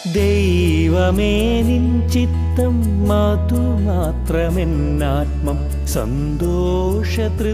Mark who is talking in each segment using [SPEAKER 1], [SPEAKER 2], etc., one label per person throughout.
[SPEAKER 1] ദൈവമേ നിൻ ചിത്തം മധുമാത്രമെന്നാത്മം സന്തോഷ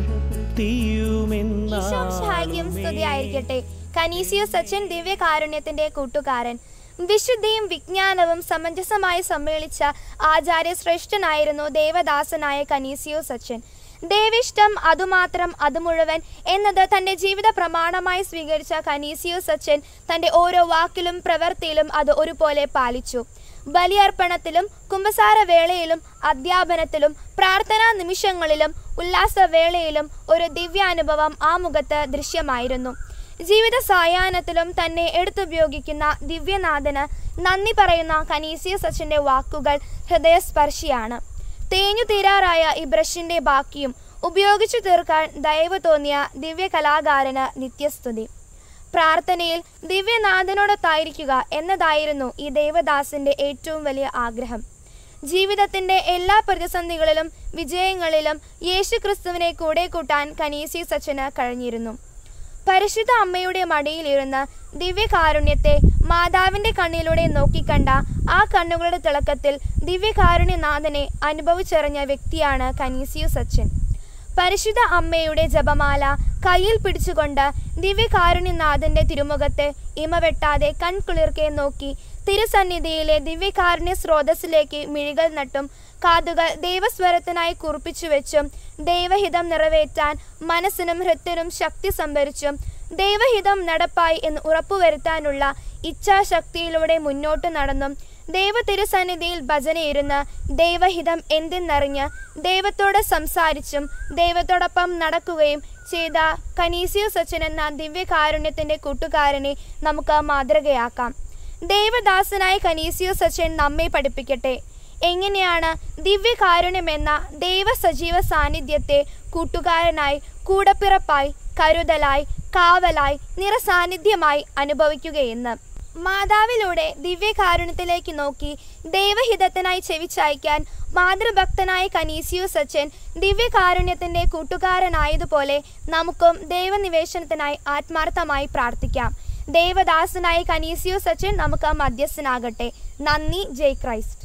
[SPEAKER 2] ഈശോം സഹായിക്കും സ്തുതിയായിരിക്കട്ടെ കനീസിയോ സച്ചിൻ ദിവ്യകാരുണ്യത്തിന്റെ കൂട്ടുകാരൻ വിശുദ്ധിയും വിജ്ഞാനവും സമഞ്ജസമായി സമ്മേളിച്ച ആചാര്യശ്രേഷ്ഠനായിരുന്നു ദേവദാസനായ കനീസിയോ സച്ചിൻ ദേവിഷ്ടം അതുമാത്രം അത് മുഴുവൻ എന്നത് തന്റെ ജീവിത പ്രമാണമായി സ്വീകരിച്ച കനീസിയോ സച്ചിൻ തന്റെ ഓരോ വാക്കിലും പ്രവൃത്തിയിലും അത് ഒരുപോലെ പാലിച്ചു ബലിയർപ്പണത്തിലും കുംഭസാര വേളയിലും അധ്യാപനത്തിലും പ്രാർത്ഥനാ നിമിഷങ്ങളിലും ഉല്ലാസവേളയിലും ഒരു ദിവ്യാനുഭവം ആ മുഖത്ത് ദൃശ്യമായിരുന്നു ജീവിത സായാഹ്നത്തിലും തന്നെ എടുത്തുപയോഗിക്കുന്ന ദിവ്യനാഥന് നന്ദി പറയുന്ന കനീസിയ സച്ചിന്റെ വാക്കുകൾ ഹൃദയസ്പർശിയാണ് തേഞ്ഞു തീരാറായ ഈ ബ്രഷിന്റെ ബാക്കിയും ഉപയോഗിച്ചു തീർക്കാൻ ദയവ് തോന്നിയ ദിവ്യ കലാകാരന് നിത്യസ്തുതി പ്രാർത്ഥനയിൽ ദിവ്യനാഥനോടൊത്തായിരിക്കുക എന്നതായിരുന്നു ഈ ദേവദാസിന്റെ ഏറ്റവും വലിയ ആഗ്രഹം ജീവിതത്തിന്റെ എല്ലാ പ്രതിസന്ധികളിലും വിജയങ്ങളിലും യേശു ക്രിസ്തുവിനെ കൂടെ കൂട്ടാൻ കനീസി സച്ചന് കഴിഞ്ഞിരുന്നു പരിശുദ്ധ അമ്മയുടെ മടിയിലിരുന്ന് ദിവ്യകാരുണ്യത്തെ മാതാവിന്റെ കണ്ണിലൂടെ നോക്കിക്കണ്ട ആ കണ്ണുകളുടെ തിളക്കത്തിൽ ദിവ്യകാരുണ്യനാഥനെ അനുഭവിച്ചറിഞ്ഞ വ്യക്തിയാണ് കനീസിയു സച്ചിൻ പരിശുദ്ധ അമ്മയുടെ ജപമാല കയ്യിൽ പിടിച്ചുകൊണ്ട് ദിവ്യകാരുണ്യനാഥന്റെ തിരുമുഖത്തെ ഇമവെട്ടാതെ കൺകുളിർക്കെ നോക്കി തിരുസന്നിധിയിലെ ദിവ്യകാരുണ്യ സ്രോതസ്സിലേക്ക് മിഴികൾ നട്ടും കാതുകൾ ദൈവസ്വരത്തിനായി കുറിപ്പിച്ചു വെച്ചും ദൈവഹിതം നിറവേറ്റാൻ മനസ്സിനും ഹൃത്തിനും ശക്തി സംഭരിച്ചും ദൈവഹിതം നടപ്പായി എന്ന് ഉറപ്പുവരുത്താനുള്ള ഇച്ഛാശക്തിയിലൂടെ മുന്നോട്ട് നടന്നും ദൈവ തിരുസന്നിധിയിൽ ഭജനയിരുന്ന് ദൈവഹിതം എന്തെന്നറിഞ്ഞ് ദൈവത്തോട് സംസാരിച്ചും ദൈവത്തോടൊപ്പം നടക്കുകയും ചെയ്ത കനീസിയോ സച്ചിൻ എന്ന ദിവ്യകാരുണ്യത്തിന്റെ കൂട്ടുകാരനെ നമുക്ക് മാതൃകയാക്കാം ദൈവദാസനായ കനീസിയോ സച്ചിൻ നമ്മെ പഠിപ്പിക്കട്ടെ എങ്ങനെയാണ് ദിവ്യകാരുണ്യമെന്ന ദൈവ സജീവ സാന്നിധ്യത്തെ കൂട്ടുകാരനായി കൂടപ്പിറപ്പായി കരുതലായി കാവലായി നിറസാന്നിധ്യമായി അനുഭവിക്കുകയെന്ന് മാതാവിലൂടെ ദിവ്യകാരുണ്യത്തിലേക്ക് നോക്കി ദൈവഹിതത്തിനായി ചെവിച്ചായ്ക്കാൻ മാതൃഭക്തനായ കനീസിയോ സച്ചൻ ദിവ്യകാരുണ്യത്തിന്റെ കൂട്ടുകാരനായതുപോലെ നമുക്കും ദൈവനിവേശനത്തിനായി ആത്മാർത്ഥമായി പ്രാർത്ഥിക്കാം ദേവദാസനായ കനീസിയോ സച്ചൻ നമുക്ക് മധ്യസ്ഥനാകട്ടെ നന്ദി ജയ് ക്രൈസ്റ്റ്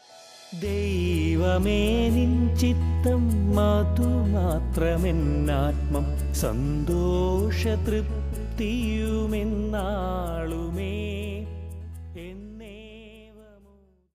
[SPEAKER 1] ദൈവമേ നിൻ ചിത്തം മധുമാത്രമെന്നാത്മം സന്തോഷ തൃപ്തിയുമെന്നാളുമേ